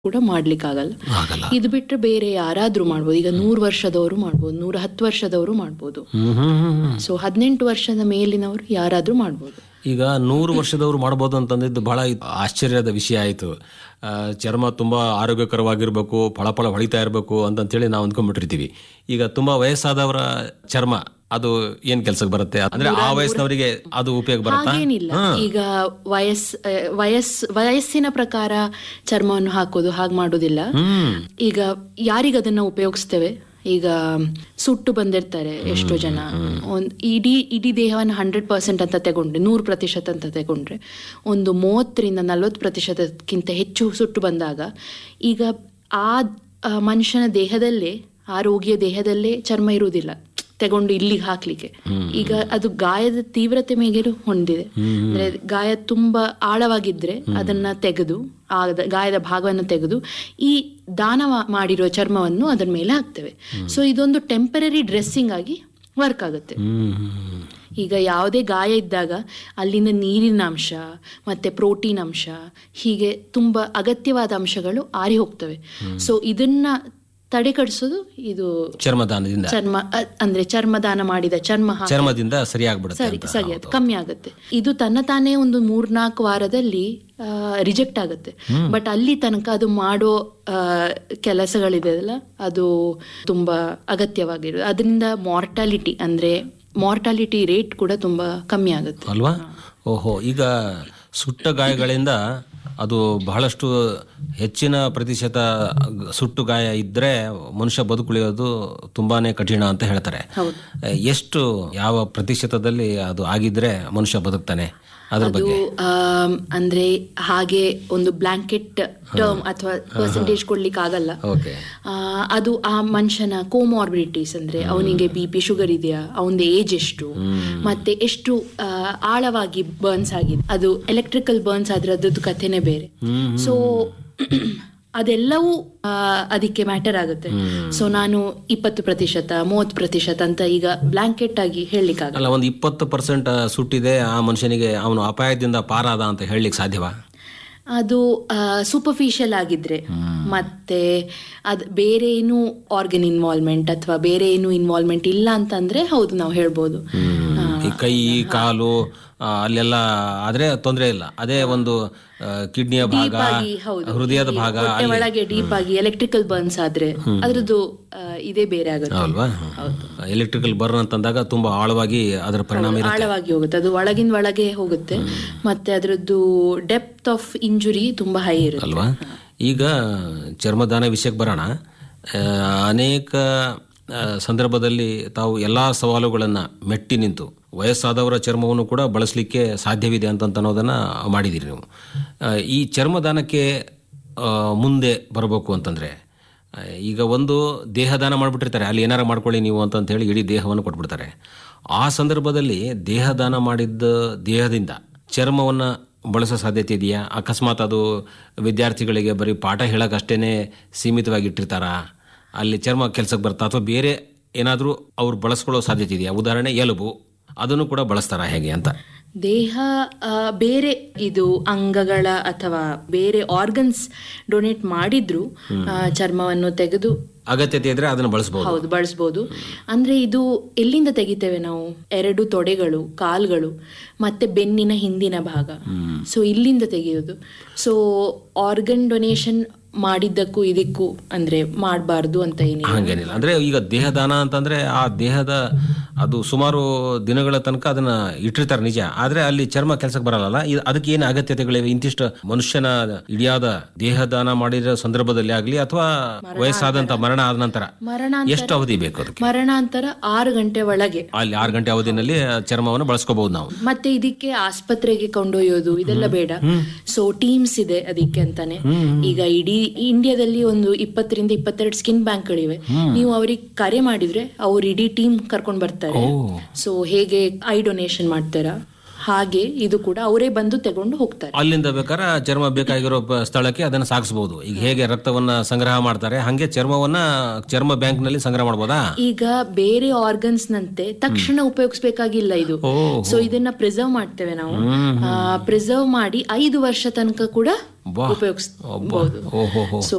ಕೂಡ ಮಾಡ್ಲಿಕ್ಕಾಗಲ್ಲ ಆಗಲ್ಲ ಇದು ಬಿಟ್ರೆ ಬೇರೆ ಯಾರಾದ್ರೂ ಮಾಡ್ಬೋದು ಈಗ ನೂರು ವರ್ಷದವರು ಮಾಡ್ಬೋದು ನೂರ ಹತ್ತು ವರ್ಷದವರು ಮಾಡ್ಬೋದು ಹ್ಮ್ ಹ್ಮ್ ಹ್ಮ್ ಹ್ಮ್. ಸೊ ಹದಿನೆಂಟು ವರ್ಷದ ಮೇಲಿನವರು ಯಾರಾದ್ರೂ ಮಾಡ್ಬೋದು ಈಗ ನೂರು ವರ್ಷದವರು ಮಾಡ್ಬೋದು ಅಂತಂದಿದ್ದು ಬಹಳ ಆಶ್ಚರ್ಯದ ವಿಷಯ ಆಯಿತು ಚರ್ಮ ತುಂಬ ಆರೋಗ್ಯಕರವಾಗಿರ್ಬೇಕು ಫಳಫಳ ಹೊಳಿತಾ ಇರಬೇಕು ಅಂತಂತೇಳಿ ನಾವು ಅಂದ್ಕೊಂಡ್ಬಿಟ್ಟಿರ್ತೀವಿ ಈಗ ತುಂಬಾ ವಯಸ್ಸಾದವರ ಚರ್ಮ ಅದು ಏನ್ ಕೆಲ್ಸಕ್ಕೆ ಬರುತ್ತೆ ಅಂದ್ರೆ ಆ ವಯಸ್ಸಿನವರಿಗೆ ಅದು ಉಪಯೋಗ ಬರುತ್ತಾ ಹಾಗೇನಿಲ್ಲ ಈಗ ವಯಸ್ ಆ, ವಯಸ್ ವಯಸ್ಸಿನ ಪ್ರಕಾರ ಚರ್ಮವನ್ನು ಹಾಕೋದು ಹಾಗೆ ಮಾಡೋದಿಲ್ಲ ಹ್ಮ್ ಈಗ ಯಾರಿಗದನ್ನ ಉಪಯೋಗಿಸ್ತೇವೆ ಈಗ ಸುಟ್ಟು ಬಂದಿರ್ತಾರೆ ಎಷ್ಟೋ ಜನ ಒಂದ್ ಇಡೀ ಇಡೀ ದೇಹವನ್ನು ಹಂಡ್ರೆಡ್ ಪರ್ಸೆಂಟ್ ಅಂತ ತಗೊಂಡ್ರೆ ನೂರು ಪ್ರತಿಶತ ಅಂತ ತಗೊಂಡ್ರೆ ಒಂದು ಮೂವತ್ತರಿಂದ ನಲ್ವತ್ತು ಪ್ರತಿಶತಕ್ಕಿಂತ ಹೆಚ್ಚು ಸುಟ್ಟು ಬಂದಾಗ ಈಗ ಆ ಆ ಮನುಷ್ಯನ ದೇಹದಲ್ಲೇ ಆ ರೋಗಿಯ ದೇಹದಲ್ಲೇ ಚರ್ಮ ಇರುವುದಿಲ್ಲ ತಗೊಂಡು ಇಲ್ಲಿಗೆ ಹಾಕ್ಲಿಕ್ಕೆ ಈಗ ಅದು ಗಾಯದ ತೀವ್ರತೆ ಮೇಗೆರು ಹೊಂದಿದೆ ಅಂದ್ರೆ ಗಾಯ ತುಂಬಾ ಆಳವಾಗಿದ್ರೆ ಅದನ್ನ ತೆಗೆದು ಆ ದ- ಗಾಯದ ಭಾಗವನ್ನು ತೆಗೆದು ಈ ದಾನ ಮಾ- ಮಾಡಿರುವ ಚರ್ಮವನ್ನು ಅದರ ಮೇಲೆ ಹಾಕ್ತೇವೆ ಸೊ ಇದೊಂದು ಟೆಂಪರರಿ ಡ್ರೆಸ್ಸಿಂಗ್ ಆಗಿ ವರ್ಕ್ ಆಗುತ್ತೆ ಹ್ಮ್ ಹ್ಮ್ ಈಗ ಯಾವುದೇ ಗಾಯ ಇದ್ದಾಗ ಅಲ್ಲಿಂದ ನೀರಿನ ಅಂಶ ಮತ್ತೆ ಪ್ರೋಟೀನ್ ಅಂಶ ಹೀಗೆ ತುಂಬಾ ಅಗತ್ಯವಾದ ಅಂಶಗಳು ಆರಿ ಹೋಗ್ತವೆ ಸೊ ಇದನ್ನ ತಡೆಗಡಿಸೋದು ಇದು ಚರ್ಮದಾನದಿಂದ ಚರ್ಮ ಅ- ಅಂದ್ರೆ ಚರ್ಮದಾನ ಮಾಡಿದ ಚರ್ಮ ಹಾಕಿ ಚರ್ಮದಿಂದ ಸರಿಯಾಗ್ಬಿಡುತ್ತೆ ಸರಿ ಅಂತ. ಸರಿ ಅದು ಕಮ್ಮಿ ಆಗುತ್ತೆ ಇದು ತನ್ನ ತಾನೇ ಒಂದು ಮೂರ್ನಾಲ್ಕು ವಾರದಲ್ಲಿ ರಿಜೆಕ್ಟ್ ಆಗುತ್ತೆ ಬಟ್ ಅಲ್ಲಿ ತನಕ ಅದು ಮಾಡೋ ಆ, ಕೆಲಸಗಳಿದೆಯಲ್ಲ ಅದು ತುಂಬಾ ಅಗತ್ಯವಾಗಿರೋದು ಅದರಿಂದ ಮಾರ್ಟಾಲಿಟಿ ಅಂದ್ರೆ ಮಾರ್ಟಾಲಿಟಿ ರೇಟ್ ಕೂಡ ತುಂಬಾ ಕಮ್ಮಿ ಆಗುತ್ತೆ ಅಲ್ವಾ ಓಹೋ ಈಗ ಸುಟ್ಟ ಗಾಯಗಳಿಂದ ಅದು ಬಹಳಷ್ಟು ಹೆಚ್ಚಿನ ಪ್ರತಿಶತ ಸುಟ್ಟು ಗಾಯ ಇದ್ರೆ ಮನುಷ್ಯ ಬದುಕುಳಿಯೋದು ತುಂಬಾನೇ ಕಠಿಣ ಅಂತ ಹೇಳ್ತಾರೆ ಹೌದು ಎಷ್ಟು ಯಾವ ಪ್ರತಿಶತದಲ್ಲಿ ಅದು ಆಗಿದ್ರೆ ಮನುಷ್ಯ ಬದುಕ್ತಾನೆ ಅದ್ರ ಅದು ಬಗ್ಗೆ ಆಮ್, ಅಂದ್ರೆ ಹಾಗೆ ಒಂದು ಬ್ಲಾಂಕೆಟ್ ಟರ್ಮ್ ಅಥವಾ ಪರ್ಸೆಂಟೇಜ್ ಕೊಡ್ಲಿಕ್ಕೆ ಆಗಲ್ಲ ಓಕೆ ಆ, ಅದು ಆ ಮನುಷ್ಯನ ಕೋಮಾರ್ಬಿಡಿಟೀಸ್ ಅಂದ್ರೆ ಅವನಿಗೆ ಬಿ ಪಿ ಶುಗರ್ ಇದೆಯಾ ಅವನದು ಏಜ್ ಎಷ್ಟು ಮತ್ತೆ ಎಷ್ಟು ಆ, ಆಳವಾಗಿ ಬರ್ನ್ಸ್ ಆಗಿದೆ ಅದು ಎಲೆಕ್ಟ್ರಿಕಲ್ ಬರ್ನ್ಸ್ ಆದ್ರೆ ಅದ್ರದ್ದು ಕಥೆನೇ ಬೇರೆ ಸೊ ಅದೆಲ್ಲವೂ ಆ, ಅದಕ್ಕೆ ಮ್ಯಾಟರ್ ಆಗುತ್ತೆ ಸೊ ನಾನು ಇಪ್ಪತ್ತು ಪ್ರತಿಶತ ಮೂವತ್ತು ಪ್ರತಿಶತ ಅಂತ ಈಗ ಬ್ಲಾಂಕೆಟ್ ಆಗಿ ಹೇಳಲಿಕ್ಕಾಗಲ್ಲ ಅಲ್ಲ ಒಂದು ಇಪ್ಪತ್ತು ಪರ್ಸೆಂಟ್ ಸುಟ್ಟಿದೆ ಆ ಮನುಷ್ಯನಿಗೆ ಅವನು ಅಪಾಯದಿಂದ ಪಾರಾದ ಅಂತ ಹೇಳಲಿಕ್ಕೆ ಸಾಧ್ಯವಾ ಅದು ಸೂಪರ್ಫಿಷಿಯಲ್ ಆಗಿದ್ರೆ ಮತ್ತೆ ಅದ್ ಬೇರೆ ಏನು ಆರ್ಗನ್ ಇನ್ವಾಲ್ವ್ಮೆಂಟ್ ಅಥವಾ ಬೇರೆ ಏನು ಇನ್ವಾಲ್ವ್ಮೆಂಟ್ ಇಲ್ಲ ಅಂತಂದ್ರೆ ಹೌದು ನಾವು ಹೇಳ್ಬೋದು ಆ, ಈ ಕೈ ಕಾಲು ಆ, ಅಲ್ಲೆಲ್ಲ ಆದ್ರೆ ತೊಂದರೆ ಇಲ್ಲ ಅದೇ ಒಂದು ಕಿಡ್ನಿಯ ಭಾಗ ಆಗಿ, ಹೌದು. ಹೃದಯದ ಭಾಗ ಹೊಟ್ಟೆ ಒಳಗೆ ಡೀಪ್ ಆಗಿ ಎಲೆಕ್ಟ್ರಿಕಲ್ ಬರ್ನ್ಸ್ ಆದ್ರೆ ಅದ್ರದ್ದು ಆ, ಇದೇ ಬೇರೆ ಆಗುತ್ತೆ ಅಲ್ವಾ ಎಲೆಕ್ಟ್ರಿಕಲ್ ಬರ್ನ್ ಅಂತಂದಾಗ ತುಂಬಾ ಆಳವಾಗಿ ಅದರ ಪರಿಣಾಮ ಇರುತ್ತೆ ಆಳವಾಗಿ ಹೋಗುತ್ತೆ ಅದು ಒಳಗಿನ ಒಳಗೆ ಹೋಗುತ್ತೆ ಮತ್ತೆ ಅದ್ರದ್ದು ಡೆಪ್ತ್ ಆಫ್ ಇಂಜುರಿ ತುಂಬಾ ಹೈ ಇರುತ್ತೆ ಅಲ್ವಾ ಈಗ ಚರ್ಮದಾನ ವಿಷಯಕ್ಕೆ ಬರೋಣ ಆ, ಅನೇಕ ಆ, ಸಂದರ್ಭದಲ್ಲಿ ತಾವು ಎಲ್ಲಾ ಸವಾಲುಗಳನ್ನ ಮೆಟ್ಟಿ ನಿಂತು ವಯಸ್ಸಾದವರ ಚರ್ಮವನ್ನು ಕೂಡ ಬಳಸಲಿಕ್ಕೆ ಸಾಧ್ಯವಿದೆ ಅಂತ ಅನ್ನೋದನ್ನ ಮಾಡಿದ್ದೀರಿ ನೀವು ಆ, ಈ ಚರ್ಮದಾನಕ್ಕೆ ಆ, ಮುಂದೆ ಬರಬೇಕು ಅಂತಂದ್ರೆ ಆ, ಈಗ ಒಂದು ದೇಹದಾನ ಮಾಡಿಬಿಟ್ಟಿರ್ತಾರೆ ಅಲ್ಲಿ ಏನಾರ ಮಾಡ್ಕೊಳ್ಳಿ ನೀವು ಅಂತ ಹೇಳಿ ಇಡೀ ದೇಹವನ್ನು ಕೊಟ್ಬಿಡ್ತಾರೆ ಆ ಸಂದರ್ಭದಲ್ಲಿ ದೇಹದಾನ ಮಾಡಿದ್ದ ದೇಹದಿಂದ ಚರ್ಮವನ್ನು ಬಳಸೋ ಸಾಧ್ಯತೆ ಇದೆಯಾ ಅಕಸ್ಮಾತ್ ಅದು ವಿದ್ಯಾರ್ಥಿಗಳಿಗೆ ಬರೀ ಪಾಠ ಹೇಳೋಕ್ಕಷ್ಟೇ ಸೀಮಿತವಾಗಿಟ್ಟಿರ್ತಾರ ಅಲ್ಲಿ ಚರ್ಮ ಕೆಲಸಕ್ಕೆ ಬರ್ತಾ ಅಥವಾ ಬೇರೆ ಏನಾದರೂ ಅವ್ರು ಬಳಸ್ಕೊಳ್ಳೋ ಸಾಧ್ಯತೆ ಇದೆಯಾ ಉದಾಹರಣೆ ಎಲುಬು ಅದನ್ನು ಕೂಡ ಬಳಸ್ತಾರ ಹೇಗೆ ಅಂತ ದೇಹ ಆ, ಬೇರೆ ಇದು ಅಂಗಗಳ ಅಥವಾ ಬೇರೆ ಆರ್ಗನ್ಸ್ ಡೊನೇಟ್ ಮಾಡಿದ್ರು ಆ, ಚರ್ಮವನ್ನು ತೆಗೆದು ಅಗತ್ಯತೆ ಇದ್ರೆ ಅದನ್ನು ಬಳಸಬಹುದು ಹೌದು ಬಳಸ್ಬೋದು ಅಂದ್ರೆ ಇದು ಎಲ್ಲಿಂದ ತೆಗಿತೇವೆ ನಾವು ಎರಡು ತೊಡೆಗಳು ಕಾಲ್ಗಳು ಮತ್ತೆ ಬೆನ್ನಿನ ಹಿಂದಿನ ಭಾಗ ಸೊ ಇಲ್ಲಿಂದ ತೆಗೆಯೋದು ಸೊ ಆರ್ಗನ್ ಡೊನೇಷನ್ ಮಾಡಿದ್ದಕ್ಕೂ ಇದಕ್ಕೂ ಅಂದ್ರೆ ಮಾಡಬಾರ್ದು ಅಂತ ಏನಿಲ್ಲ ಹಂಗೇನಿಲ್ಲ ಅಂದ್ರೆ ಈಗ ದೇಹದಾನ ಅಂತಂದ್ರೆ ಆ ದೇಹದ ಅದು ಸುಮಾರು ದಿನಗಳ ತನಕ ಅದನ್ನ ಇಟ್ಟಿರ್ತಾರೆ ನಿಜ ಆದ್ರೆ ಅಲ್ಲಿ ಚರ್ಮ ಕೆಲಸಕ್ಕೆ ಬರಲ್ಲ ಇದು- ಅದಕ್ಕೆ ಏನು ಅಗತ್ಯತೆಗಳಿವೆ ಇಂತಿಷ್ಟು ಮನುಷ್ಯನ ಇಡಿಯಾದ ದೇಹದಾನ ಮಾಡಿರೋ ಸಂದರ್ಭದಲ್ಲಿ ಆಗ್ಲಿ ಅಥವಾ ವಯಸ್ಸಾದಂತ ಮರಣ ಆದ ನಂತರ ಮರಣಾಂತರ ಎಷ್ಟು ಅವಧಿ ಬೇಕು ಅದಕ್ಕೆ ಮರಣಾಂತರ ಆರು ಗಂಟೆ ಒಳಗೆ ಅಲ್ಲಿ ಆರು ಗಂಟೆ ಅವಧಿನಲ್ಲಿ ಆ ಚರ್ಮವನ್ನು ಬಳಸ್ಕೋಬಹುದು ನಾವು ಮತ್ತೆ ಇದಕ್ಕೆ ಆಸ್ಪತ್ರೆಗೆ ಕೊಂಡೊಯ್ಯೋದು ಇದೆಲ್ಲ ಬೇಡ ಸೊ ಟೀಮ್ಸ್ ಇದೆ ಅದಕ್ಕೆ ಅಂತಾನೆ ಈಗ ಇಡೀ ಇಂಡಿಯಾದಲ್ಲಿ ಒಂದು ಇಪ್ಪತ್ತರಿಂದ ಇಪ್ಪತ್ತೆರಡು ಸ್ಕಿನ್ ಬ್ಯಾಂಕ್ಗಳಿವೆ ನೀವು ಅವ್ರಿಗೆ ಕರೆ ಮಾಡಿದ್ರೆ ಅವ್ರು ಇಡೀ ಟೀಮ್ ಕರ್ಕೊಂಡ್ ಬರ್ತಾರೆ ಸೊ ಹೇಗೆ ಐ ಡೊನೇಷನ್ ಮಾಡ್ತಾರಾ ಹಾಗೆ ಇದು ಕೂಡ ಅವರೇ ಬಂದು ತಗೊಂಡು ಹೋಗ್ತಾರೆ ಅಲ್ಲಿಂದ ಬೇಕಾದ್ರೆ ಚರ್ಮ ಬೇಕಾಗಿರೋ ಪ- ಸ್ಥಳಕ್ಕೆ ಅದನ್ನ ಸಾಗಿಸಬಹುದು ಈಗ ಹೇಗೆ ರಕ್ತವನ್ನ ಸಂಗ್ರಹ ಮಾಡ್ತಾರೆ ಹಂಗೆ ಚರ್ಮವನ್ನ ಚರ್ಮ ಬ್ಯಾಂಕ್ ನಲ್ಲಿ ಸಂಗ್ರಹ ಮಾಡಬಹುದಾ ಈಗ ಬೇರೆ ಆರ್ಗನ್ಸ್ ನಂತೆ ತಕ್ಷಣ ಉಪಯೋಗಿಸ್ಬೇಕಾಗಿಲ್ಲ ಇದು ಓ ಸೊ ಇದನ್ನ ಪ್ರಿಸರ್ವ್ ಮಾಡ್ತೇವೆ ನಾವು ಪ್ರಿಸರ್ವ್ ಮಾಡಿ ಐದು ವರ್ಷ ತನಕ ಕೂಡ ವಾ. ಉಪಯೋಗಿಸಬಹುದು ಓಹೋ ಸೊ